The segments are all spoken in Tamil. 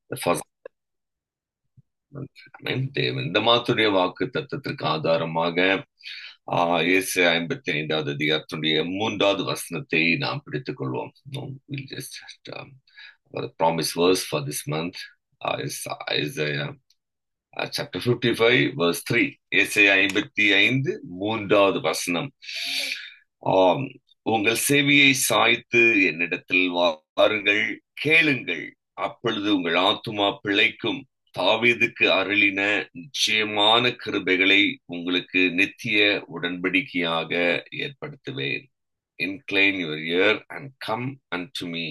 the first Amen. தேவன் இந்த மாத்துடைய வாக்கு தத்துவத்திற்கு ஆதாரமாக ஆஹ் இயேசு ஐம்பத்தி ஐந்தாவது அதிகாரத்துடைய மூன்றாவது வசனத்தை நாம் பிடித்துக் கொள்வோம் No, we'll just, just um, the promise verse for this month uh, is Isaiah uh, chapter 55 verse 3 இயேசையா ஐம்பத்தி ஐந்து மூன்றாவது வசனம் ஆம் உங்கள் செவியை சாய்த்து என்னிடத்தில் வாருங்கள் கேளுங்கள் அப்பொழுது உங்கள் ஆத்துமா பிழைக்கும் தாவீதுக்கு அருளின நிச்சயமான கிருபைகளை உங்களுக்கு நித்திய உடன்படிக்கையாக ஏற்படுத்துவேன் incline your ear and come and to me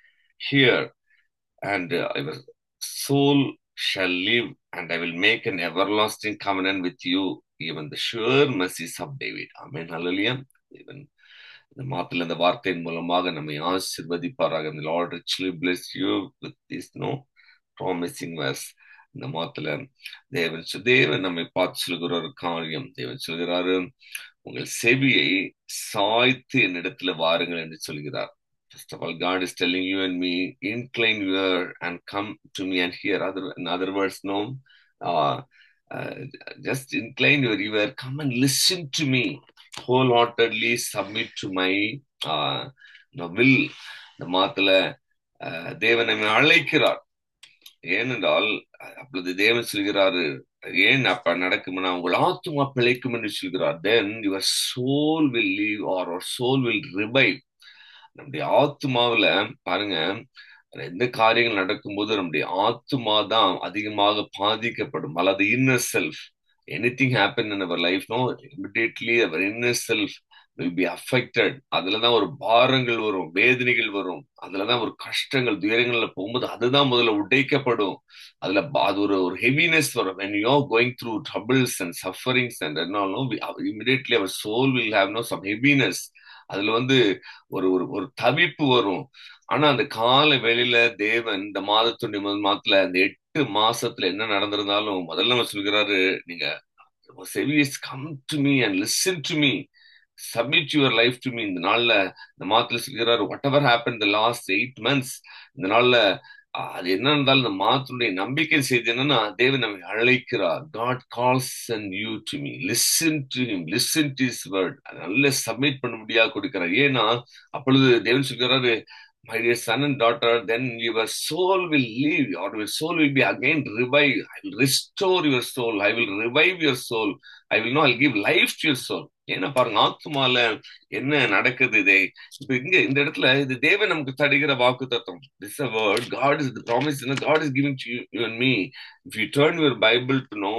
hear and your soul shall live and I will make an everlasting covenant with you, even the sure mercies of David. Amen. Hallelujah. Even இந்த மாத்தில இந்த வார்த்தையின் மூலமாக நம்மை ஆசிர்வதிப்பாராக இந்த lord richly bless you with this no promising verse இந்த மாத்தில தேவன் சொ- தேவன் நம்மை பார்த்து சொல்கிற ஒரு காரியம் தேவன் சொல்கிறாரு உங்கள் செவியை சாய்த்து என்னிடத்துல வாருங்கள் என்று சொல்கிறார் First of all, God is telling you and me, incline your ear and come to me and hear. Other, in other words, no, uh, uh, just incline your ear, come and listen to me. Wholeheartedly submit to my uh, no, will. இந்த மாத்துல uh, தேவன் நம்மை அழைக்கிறார் ஏனென்றால் அப்பொழுது தேவன் சொல்கிறாரு ஏன் அப்ப நடக்கும்னா உங்கள் ஆத்துமா பிழைக்கும் என்று சொல்கிறார் then your soul will live our soul will revive நம்முடைய ஆத்துமாவுல பாருங்க எந்த காரியங்கள் நடக்கும்போது நம்முடைய ஆத்துமா தான் அதிகமாக பாதிக்கப்படும் அல்லது inner self any thing happen in our life no immediately our inner self will be affected அதுலதான் ஒரு பாரங்கள் வரும் வேதனைகள் வரும் அதுலதான் ஒரு கஷ்டங்கள் துயரங்கள்ல போகும்போது அதுதான் முதல்ல உடைக்கப்படும் அதுல ப- அது ஒரு ஒரு ஹெவினஸ் வரும் when you are going through troubles and sufferings and என்னாலும் immediately our soul will have no some heaviness அதுல வந்து ஒரு ஒரு ஒரு தவிப்பு வரும் ஆனா அந்த கால வேளையில தேவன் இந்த மாதத்துடைய முதல் மாதத்துல அந்த எட்டு மாசத்துல என்ன நடந்திருந்தாலும் முதல்ல நம்ம சொல்கிறாரு நீங்க செவியஸ் come to me and listen to me submit your life to me இந்த நாள்ல இந்த மாதத்துல சொல்கிறாரு whatever happen the last eight months இந்த நாள்ல அஹ், அது என்ன இருந்தாலும் இந்த மாதத்துடைய நம்பிக்கை செய்தி என்னன்னா தேவன் நம்மை அழைக்கிறார் God calls and you to me listen to him listen to his word நல்ல சப்மிட் பண்ண முடியாது கொடுக்கிறார் ஏன்னா அப்பொழுது தேவன் சொல்கிறாரு my dear son and daughter, then your soul will leave, or your soul will be again revived. I will restore your soul. I will revive your soul. I will know, I'll give life to your soul. ஏன்னா பாருங்க ஆத்துமால என்ன நடக்குது இதே இப்ப இங்க இந்த இடத்துல இது தேவன் நமக்கு தருகிற வாக்கு தத்துவம் this a word God is promise God is giving to you and me if you turn your Bible to no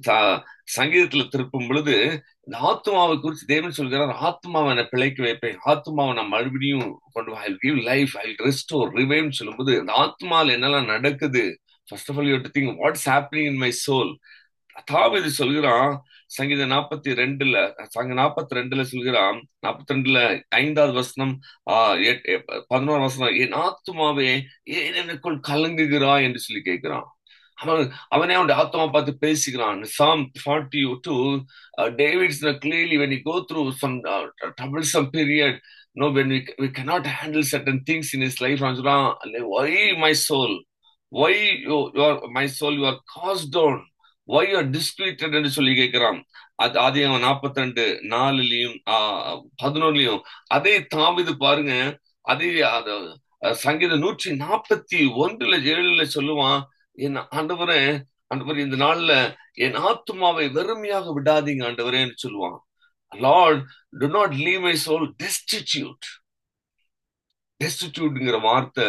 சங்கீதத்துல திருப்பும் பொழுது இந்த ஆத்மாவை குறித்து தேவன் சொல்கிறார் ஆத்மாவை நான் பிழைக்க வைப்பேன் ஆத்மாவை நான் மறுபடியும் கொண்டு I give life I restore revive சொல்லும்போது அந்த ஆத்மால என்னெல்லாம் நடக்குது first of all you think what's happening in my soul தாவீது சொல்கிறான் சங்கீத நாற்பத்தி ரெண்டுல சங்க நாற்பத்தி ரெண்டுல சொல்கிறான் நாற்பத்தி ரெண்டுல ஐந்தாவது வசனம் ஆஹ் எட்- எ- பதினோரு வசனம் என் ஆத்மாவே ஏன் எனக்குள் கலங்குகிறாய் என்று சொல்லி கேட்கிறான் அவன் அவனே அவனுடைய ஆத்மா பார்த்து பேசிக்கிறான் psalm forty two David's clearly when you go through some uh, troublesome period no when we, we cannot handle certain things in his life அவன் சொல்றான் why my soul why you, you are my soul you are cast down why you are disquieted என்று சொல்லி கேட்கிறான் அது அதே அவன் நாற்பத்தி ரெண்டு நாலுலயும் ஆஹ் பதினொன்னுலயும் அதே தாவிது பாருங்க அதே அது அஹ், சங்கீதம் நூற்றி நாற்பத்தி ஒன்றுல ஏழுல சொல்லுவான் என் ஆண்டவரே ஆண்டவர் இந்த நாள்ல என் ஆத்துமாவை வெறுமையாக விடாதீங்க ஆண்டவரேன்னு சொல்லுவான் lord do not leave my soul destitute டெஸ்டிடியூட்ங்கிற வார்த்தை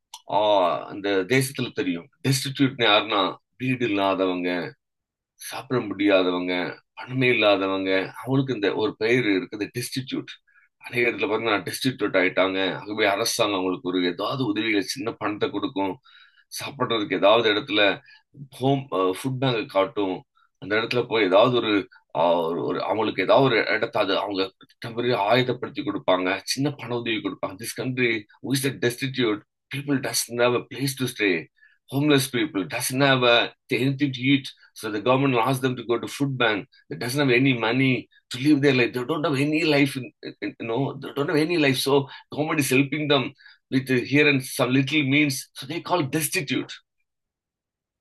ஆஹ் அந்த தேசத்துல தெரியும் டெஸ்டிடியூட்னு யாருன்னா வீடு இல்லாதவங்க சாப்பிட முடியாதவங்க பணமே இல்லாதவங்க அவங்களுக்கு இந்த ஒரு பெயர் இருக்குது டெஸ்டிடியூட் அநேக இடத்துல பாத்தீங்கன்னா டெஸ்டிடியூட் ஆயிட்டாங்க ஆகவே அரசாங்கம் அவங்களுக்கு ஒரு ஏதாவது உதவிகளை சின்ன பணத்தை கொடுக்கும் சாப்பிடுறதுக்கு ஏதாவது இடத்துல ஹோம் ஃபுட் பேங்க் காட்டும் அந்த இடத்துல போய் ஏதாவது ஒரு ஆஹ், ஒரு ஒரு அவங்களுக்கு ஏதாவது ஒரு இடத்த அது அவங்க டெம்பரரி ஆயுதப்படுத்தி கொடுப்பாங்க சின்ன பண உதவி கொடுப்பாங்க this country with destitute people doesn't have a place to stay. Homeless people doesn't have a, anything to eat. So the government asks them to go to food bank. They doesn't have any money to live their life. They don't have any life. In, in, you know, they don't have any life. So government is helping them with uh, here and some little means. So they call destitute.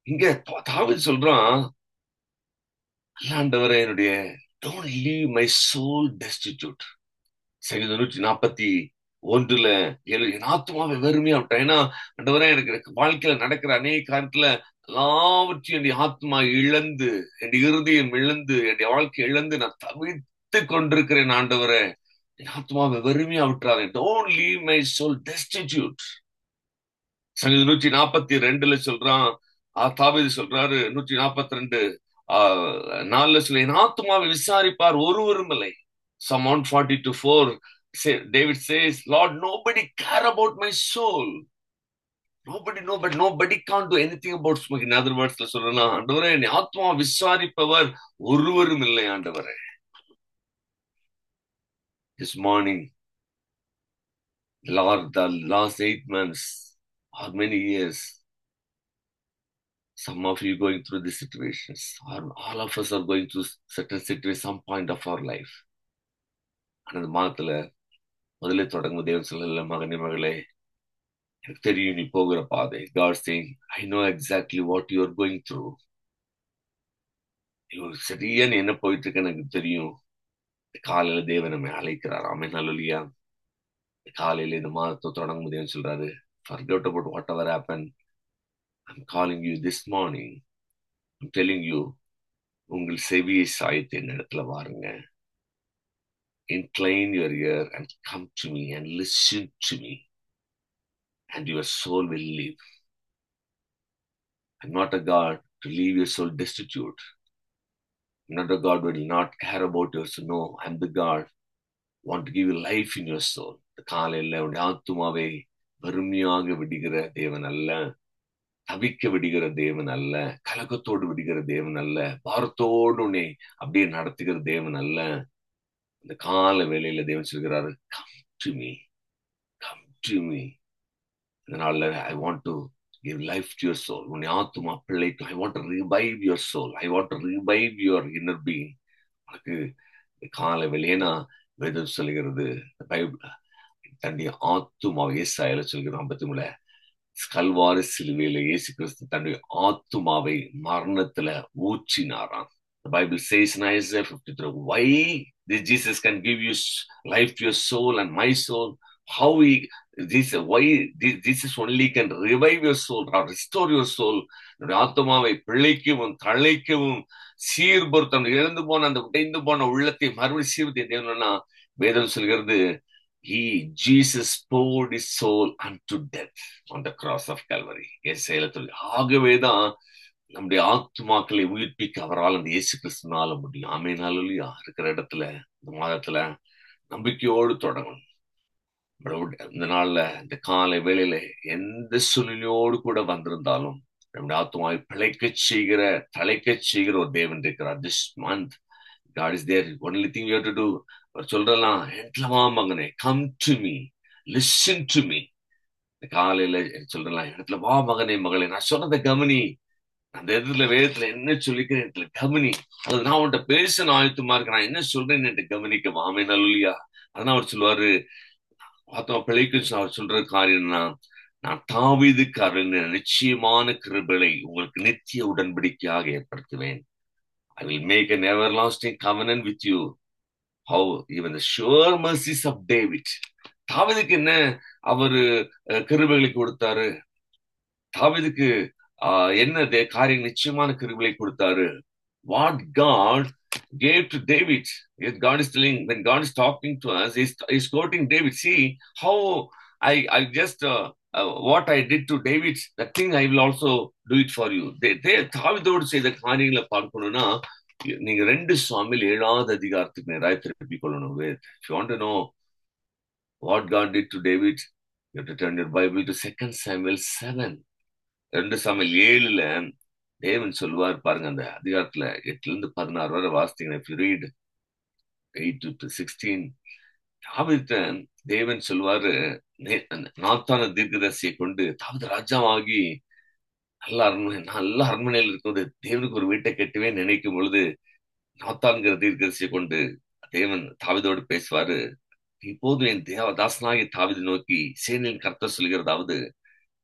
இங்க தாவிது சொல்றான் ஆண்டவரே என்னுடைய don't leave my soul destitute சங்கீதம் நூற்றி நாற்பத்தி ஒன்றுல ஏழு என் ஆத்மாவை வெறுமையா விட்டேன் ஏன்னா ஆண்டவரே எனக்கு வாழ்க்கையில நடக்கிற அநேக காலத்துல எல்லாவற்றையும் என்னுடைய ஆத்மா இழந்து என் இருதயம் இழந்து என்னுடைய வாழ்க்கை இழந்து நான் தவித்து கொண்டிருக்கிறேன் ஆண்டவரே என் ஆத்மாவை வெறுமையா விட்டுறாரு don't leave my soul destitute சங்கீதம் நூற்றி நாற்பத்தி ரெண்டுல சொல்றான் தாவிது சொல்றாரு நூற்றி நாற்பத்தி ரெண்டு நாலுல சொல்ல என் ஆத்மாவை விசாரிப்பார் ஒருவரும் இல்லை psalm one forty two four David says lord nobody care about my soul nobody nobody nobody can do any thing about smoke in other வேர்ட்ஸ்ல சொல்லலாம் ஆண்டவரே என் ஆத்மா விசாரிப்பவர் ஒருவரும் இல்லை ஆண்டவரே this morning lord the last eight months or many years. Some of you going through these situations, or all of us are going through certain situations, some point of our life. அந்த மாதத்துல முதல்ல தொடங்கும் தேவன் சொல்லல மகனே மகளே எனக்கு தெரியும் நீ போகிற பாதை God saying I know exactly what you are going through சரியா நீ என்ன போயிட்டு இருக்க எனக்கு தெரியும் காலையில தேவன் நம்ம அழைக்கிறார் ஆமே நல்லலியா காலையில இந்த மாதத்தை தொடங்கும் தேவன் சொல்றாரு forget about whatever happened. I'm calling you this morning. I'm telling you, உங்கள் செவியை சாய்த்து என் இடத்துல வாருங்க incline your ear and come to me and listen to me and your soul will live. I'm not a God to leave your soul destitute. I'm not a God who will not care about your soul. No, I'm the God who want to give you life in your soul. காலையில் உடைய ஆத்துமாவை வறுமையாக விடுகிற தேவன் அல்ல தவிக்க விடுகிற தேவன் அல்ல கலக்கத்தோடு விடுகிற தேவன் அல்ல பாரத்தோடு உன்னை அப்படியே நடத்துகிற தேவன் அல்ல இந்த கால வேலையில தேவன் சொல்கிறாரு come to me come to me அதனால I want to give life to your soul உன்னை ஆத்துமா பிள்ளைக்கு I want to revive your soul I want to revive your inner being உனக்கு கால வேலையனா வேதம் சொல்கிறது பைபிள் தன்னுடைய ஆத்துமாவை ஏசாயில சொல்கிறோம் ஐம்பத்தி மூல கல்வாறு சிலுவையில இயேசு கிறிஸ்து தன்னுடைய ஆத்துமாவை மரணத்துல ஊற்றினாராம் The Bible says in Isaiah 53, why this Jesus can give you life to your soul and my soul, how he, this, why this, Jesus only can revive your soul or restore your soul. ஆத்மாவை பிழைக்கவும் தழைக்கவும் சீர்பொருத்தம் இழந்து போன அந்த உடைந்து போன உள்ளத்தை மறுபடி சீர்படுத்தி தேவனா வேதம் சொல்கிறது he jesus poured his soul unto death on the cross of calvary செயலத்தில் ஆகவேதான் நம்முடைய ஆத்மாக்களை உயிர்ப்பிக்க அவரால் அந்த இயேசு கிறிஸ்துனால முடியும் ஆமையினாலும் இருக்கிற இடத்துல இந்த மாதத்துல நம்பிக்கையோடு தொடங்கணும் இந்த நாள்ல இந்த காலை வேளையில எந்த சூழ்நிலையோடு கூட வந்திருந்தாலும் நம்முடைய ஆத்மாவை பிழைக்க செய்கிற தலைக்க செய்கிற ஒரு தேவன் இருக்கிறார் this month God is there. Only thing you have to do, சொல்றலாம் என்ட்லவா மகனே come to me listen to me காலையில சொல்றலாம் இடத்துல வா மகனே மகளே நான் சொன்னதை கவனி அந்த இடத்துல வேதத்துல என்ன சொல்லிக்கிறேன் இடத்துல கவனி அது நான் உன்ட்ட பேச ஆயத்தமா இருக்கேன் நான் என்ன சொல்றேன்னு என்கிட்ட கவனிக்க மாமே நல்லியா அதான் அவர் சொல்லுவாரு ஆத்மா பிழைக்கும் அவர் சொல்ற காரியம்னா நான் தாவீதுக்காரன் நிச்சயமான கிருபலை உங்களுக்கு நித்திய உடன்படிக்கையாக ஏற்படுத்துவேன் I will make an everlasting covenant with you. How even the sure mercies of David. தாவிதுக்கு என்ன அவரு கிருபைகளை கொடுத்தாரு தாவிதுக்கு என்ன காரியம் நிச்சயமான கிருபைகளை கொடுத்தாரு what God gave to David. Yes, God is telling, when God is talking to us, he's, he's quoting David. See how I, I just, uh, uh, what I did to David, that thing I will also do it for you. தாவிதோடு செய்த காரியங்களை பார்க்கணும்னா நீங்க ரெண்டு சுவாமியில் ஏழாவது அதிகாரத்துக்கு நேராக திருப்பி கொள்ளணும் If you want to know what God did to David, you have to turn your Bible to Second Samuel 7. ரெண்டு சாமியில் ஏழுல தேவன் சொல்லுவார் பாருங்க அந்த அதிகாரத்துல எட்டுல இருந்து பதினாறு வரை வாசித்தீங்கன்னா if you read eight to sixteen தாவிதன் தேவன் சொல்வாரு நாத்தான தீர்க்கதரிசியை கொண்டு தாவித ராஜாவாகி நல்ல அரண்மனை நல்ல அரண்மனையில் இருக்கும்போது தேவனுக்கு ஒரு வீட்டை கட்டுவே நினைக்கும் பொழுது நாத்தான்கிற தீர்க்கதரிசியை கொண்டு தேவன் தாவிதோடு பேசுவாரு இப்போது என் தேவ தாசனாகி தாவித நோக்கி சேனின் கர்த்தர் சொல்கிறதாவது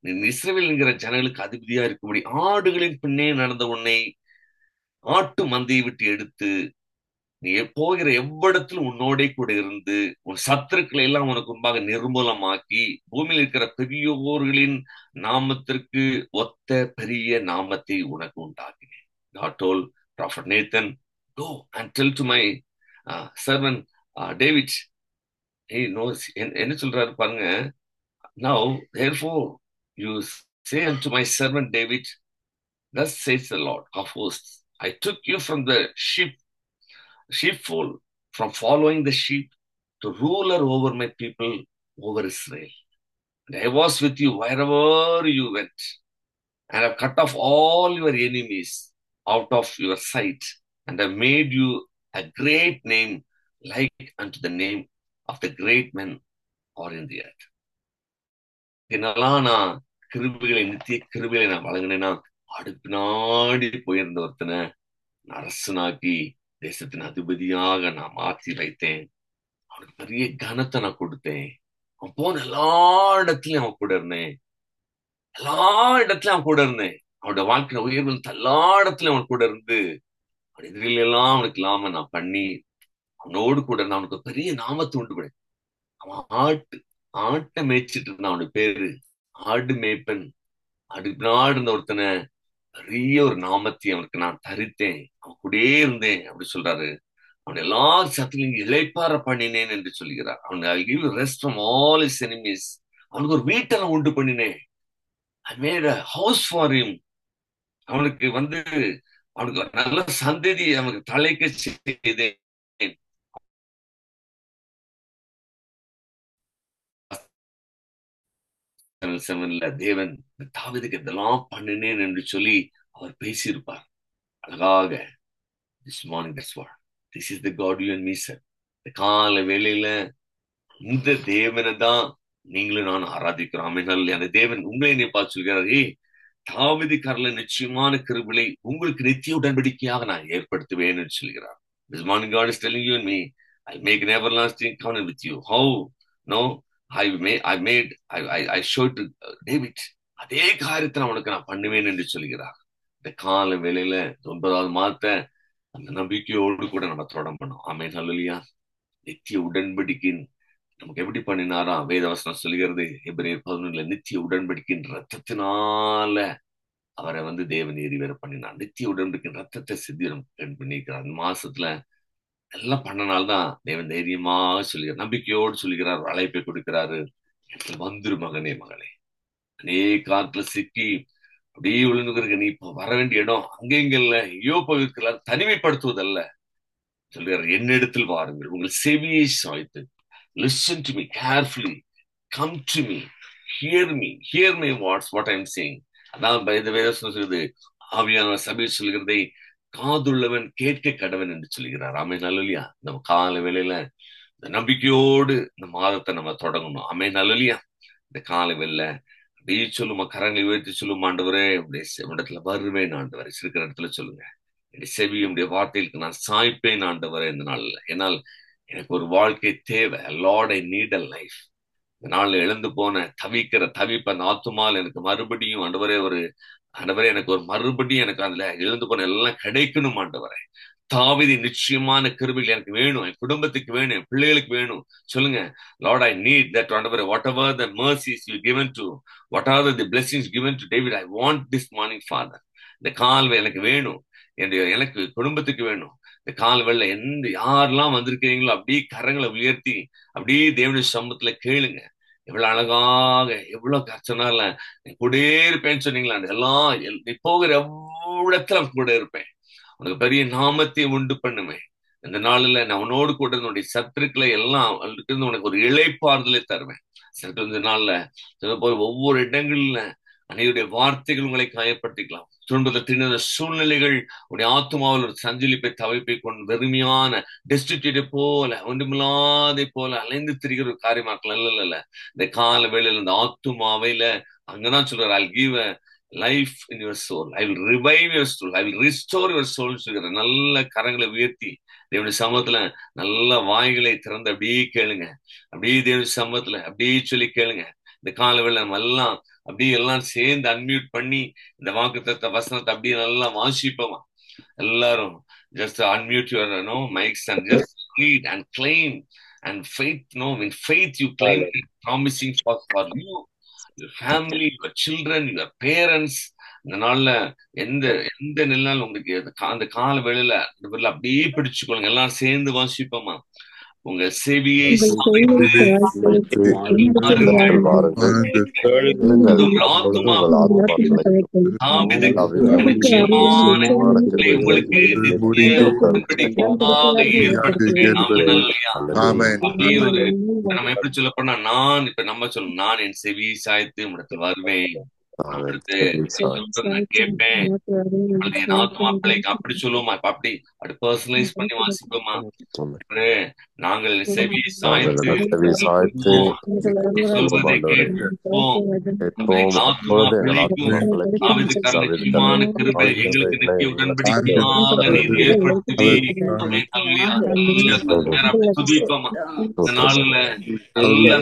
நீ இஸ்ரவேல் என்கிற ஜனங்களுக்கு அதிபதியா இருக்கும்படி ஆடுகளின் பின்னே நடந்த உன்னை ஆட்டு மந்தையை விட்டு எடுத்து நீ போகிற எவ்விடத்திலும் உன்னோடே கூட இருந்து உன் சத்துருக்களை எல்லாம் உனக்கு முன்பாக நிர்மூலமாக்கி பூமியில் இருக்கிற பெரியோர்களின் நாமத்திற்கு ஒத்த பெரிய நாமத்தை உனக்கு உண்டாக்கினேன் God told Prophet Nathan, go and tell to my uh, servant uh, David. He knows என்ன சொல்றாரு பாருங்க now therefore you say unto my servant David thus says the Lord of hosts I took you from the sheep sheepfold from following the sheep to ruler over my people over Israel and I was with you wherever you went and I've cut off all your enemies out of your sight and have made you a great name like unto the name of the great men or in the earth. என்னெல்லாம் நான் கிருபிகளை நித்திய கிருபிகளை நான் வழங்கினேன்னா அடுப்பினாடி போயிருந்த ஒருத்தனை அரசனாக்கி தேசத்தின் அதிபதியாக நான் மாற்றி வைத்தேன் அவனுக்கு பெரிய கனத்தை நான் கொடுத்தேன் அவன் போன எல்லா இடத்துலயும் அவன் கூட இருந்தேன் எல்லா இடத்துலயும் அவன் கூட இருந்தேன் அவனோட வாழ்க்கையில உயர்வு எல்லா இடத்துலயும் அவன் கூட இருந்து அவன் எதிரில எல்லாம் அவனுக்கு இல்லாம நான் பண்ணி அவனோடு கூட இருந்து அவனுக்கு பெரிய நாமத்தை உண்டு பண்ணேன் அவன் ஆட்டு ஆட்டை மேய்ச்சிட்டு இருந்தான் அவனுக்கு பேரு ஆடு மேய்ப்பன் அடுப்பினாடு இருந்த ஒருத்தனை பெரிய ஒரு நாமத்தை அவனுக்கு நான் தரித்தேன் அவன் கூடயே இருந்தேன் அப்படி சொல்றாரு அவன் எல்லா சத்திலையும் இழைப்பார பண்ணினேன் என்று சொல்கிறார் அவன் I give rest from all his enemies அவனுக்கு ஒரு வீட்டை நான் உண்டு பண்ணினேன் I made a house for him அவனுக்கு வந்து அவனுக்கு நல்ல சந்ததி அவனுக்கு தலைக்க செய்தேன் செவன்ல தேவன் தாவிதுக்கு இதெல்லாம் பண்ணினேன் என்று சொல்லி அவர் பேசியிருப்பார் அழகாக this morning that's what this is the God you and me sir இந்த கால வேளையில இந்த தேவனை தான் நீங்களும் நான் ஆராதிக்கிறோம் அமைகள் அந்த தேவன் உங்களை நீ பார்த்து சொல்கிறார் ஏ தாவிதி கரல நிச்சயமான கிருபிலை உங்களுக்கு நித்திய உடன்படிக்கையாக நான் ஏற்படுத்துவேன் என்று சொல்கிறார் this morning God is telling you and me I make an everlasting covenant with you how no I made I made I I, I showed to David அதே காரியத்தை நான் உனக்கு நான் பண்ணுவேன் என்று சொல்கிறார் இந்த கால வேளையில ஒன்பதாவது மாத்த அந்த நம்பிக்கையோடு கூட நம்ம தொடம் பண்ணோம் ஆமே நல்லலியா நித்திய உடன்படிக்கையின் நமக்கு எப்படி பண்ணினாரா வேதவசனம் சொல்கிறது எபிரேயர் பதினொன்றுல நித்திய உடன்படிக்கையின் ரத்தத்தினால அவரை வந்து தேவன் எரிவேற பண்ணினார் நித்திய உடன்படிக்கையின் ரத்தத்தை சித்திரம் பண்ணியிருக்கிறார் அந்த மாசத்துல எல்லாம் பண்ணனால்தான் தேவன் தைரியமா சொல்லுகிறார் நம்பிக்கையோடு சொல்லுகிறார் அழைப்பை கொடுக்கிறாரு வந்துரு மகனே மகளே அநேக காலத்துல சிக்கி அப்படியே விழுந்துக்கிறீங்க நீ இப்ப வர வேண்டிய இடம் அங்க இங்க இல்ல ஐயோ போயிருக்கிறார் தனிமைப்படுத்துவதல்ல சொல்கிறார் என்னிடத்தில் வாருங்கள் உங்கள் செவியை சாய்த்து listen to me carefully come to me hear me hear my what's what I'm saying அதான் இந்த வேதம் சொல்கிறது ஆவியான சபையில் சொல்கிறதை காதுள்ளவன் கேட்க கடவன் என்று சொல்கிறார் அமை நல்லலியா நம்ம கால வேலையில இந்த நம்பிக்கையோடு இந்த மாதத்தை நம்ம தொடங்கணும் அமை நல்லலியா இந்த கால வேலையில அப்படியே சொல்லுமா கரங்களை உயர்த்தி சொல்லும் ஆண்டவரே அப்படியே இடத்துல வருவேன் ஆண்டவரை இருக்கிற இடத்துல சொல்லுங்க என்னுடைய செவி என்னுடைய வார்த்தைகளுக்கு நான் சாய்ப்பேன் ஆண்டவரே இந்த நாள்ல ஏன்னால் எனக்கு ஒரு வாழ்க்கை தேவை lord I need a life இந்த நாள்ல எழுந்து போன தவிக்கிற தவிப்ப அந்த ஆத்துமால் எனக்கு மறுபடியும் ஆண்டவரே ஒரு ஆண்டவரே எனக்கு ஒரு மறுபடியும் எனக்கு அதுல எழுந்து போன எல்லாம் கிடைக்கணும் ஆண்டவரே தாவிதி நிச்சயமான கிருபிகள் எனக்கு வேணும் என் குடும்பத்துக்கு வேணும் என் பிள்ளைகளுக்கு வேணும் சொல்லுங்க லார்ட் ஐ நீட் தட் ஆண்டவரே whatever the mercies you given to what are the blessings given to David I want this morning father இந்த கால்வை எனக்கு வேணும் என்னுடைய எனக்கு குடும்பத்துக்கு வேணும் இந்த கால் வெள்ள எந்த யாரெல்லாம் வந்திருக்கிறீங்களோ அப்படியே கரங்களை உயர்த்தி அப்படியே தேவனுடைய சமூகத்துல கேளுங்க எவ்வளவு அழகாக எவ்வளவு கஷ்டனால கூட இருப்பேன்னு சொன்னீங்களா எல்லாம் நீ போகிற எவ்வளத்துல கூட இருப்பேன் உனக்கு பெரிய நாமத்தை உண்டு பண்ணுவேன் இந்த நாளில் நான் உன்னோடு கூட என்னுடைய சத்துருக்களை எல்லாம் இருந்து உனக்கு ஒரு இழைப்பாறுதலை தருவேன் சற்று இந்த நாள்ல சொல்ல போய் ஒவ்வொரு இடங்கள்ல அனைவருடைய வார்த்தைகள் உங்களை காயப்படுத்திக்கலாம் துன்பத்தில் திணிந்த சூழ்நிலைகள் உடைய ஆத்மாவில் ஒரு சஞ்சலிப்பை தவிப்பை கொண்டு வெறுமையான டெஸ்டிடியூட்டை போல ஒன்றுமில்லாதை போல அலைந்து திரிகிற ஒரு காரியமாக்கலாம் இல்ல இல்ல இந்த கால வேளையில இந்த ஆத்துமாவையில அங்கதான் சொல்றாரு I give life in your soul I will revive your soul I will restore your soul சொல்கிற நல்ல கரங்களை உயர்த்தி தேவனுடைய சமூகத்துல நல்ல வாய்களை திறந்து அப்படியே கேளுங்க அப்படியே தேவனுடைய சமூகத்துல அப்படியே சொல்லி கேளுங்க இந்த காலவேளை நம்ம எல்லாம் அப்படியே எல்லாம் சேர்ந்து அன்மியூட் பண்ணி இந்த வாக்குத்தத்த வசனத்தை அப்படியே நல்லா வாசிப்போமா எல்லாரும் just unmute your you know, mics and just read and claim and faith no in faith you claim it, promising for, for you your family your children your parents இந்த நாள்ல எந்த எந்த நிலைனாலும் உங்களுக்கு அந்த கா- அந்த கால வேளையில இந்த வேளையில அப்படியே பிடிச்சுக்கொள்ளுங்க எல்லாரும் சேர்ந்து வாசிப்போமா உங்க செவியை உங்கள் சாய்த்து செவியை சாய்த்து பாருங்கள் வாருங்கள். கேளுங்கள் உங்கள் ஆத்துமா உங்கள் ஆத்மாக்களை தாவீதுக்கு நிச்சயமான கிருபை உங்களுக்கு நித்திய உடன்படிக்கையாக ஏற்படுத்துவேன் ஆமென் அல்லையா ஆமென். அப்படியே ஒரு இப்ப நம்ம எப்படி சொல்ல போனா நான் இப்ப நம்ம சொல்லணும் நான் என் செவியை சாய்த்து உடத்தில் வருவேன் அடுத்து நான் கேட்பேன் அல்லது என் ஆத்மா பிள்ளைக்கு அப்படி சொல்லுவோமா இப்ப அப்படி அப்படி பர்சனலைஸ் பண்ணி வாசிப்போமா இப்படி நாங்கள் செவியை சாய்த்து செவி சாய்த்து நீ சொல்வதை கேட்போம் கேட்போம் ஆத்மா அப்பொழுது எங்கள் பிழைக்கும் ஆத்மாக்களை தாவீதுக்கான நிச்சயமான கிருபை எங்களுக்கு நித்திய உடன்படிக்கையாக நீர் ஏற்படுத்துவி ஆமென். அல்லேலூயா. அல்லேலூயா. துதிப்போமா இந்த நாள்ல நல்ல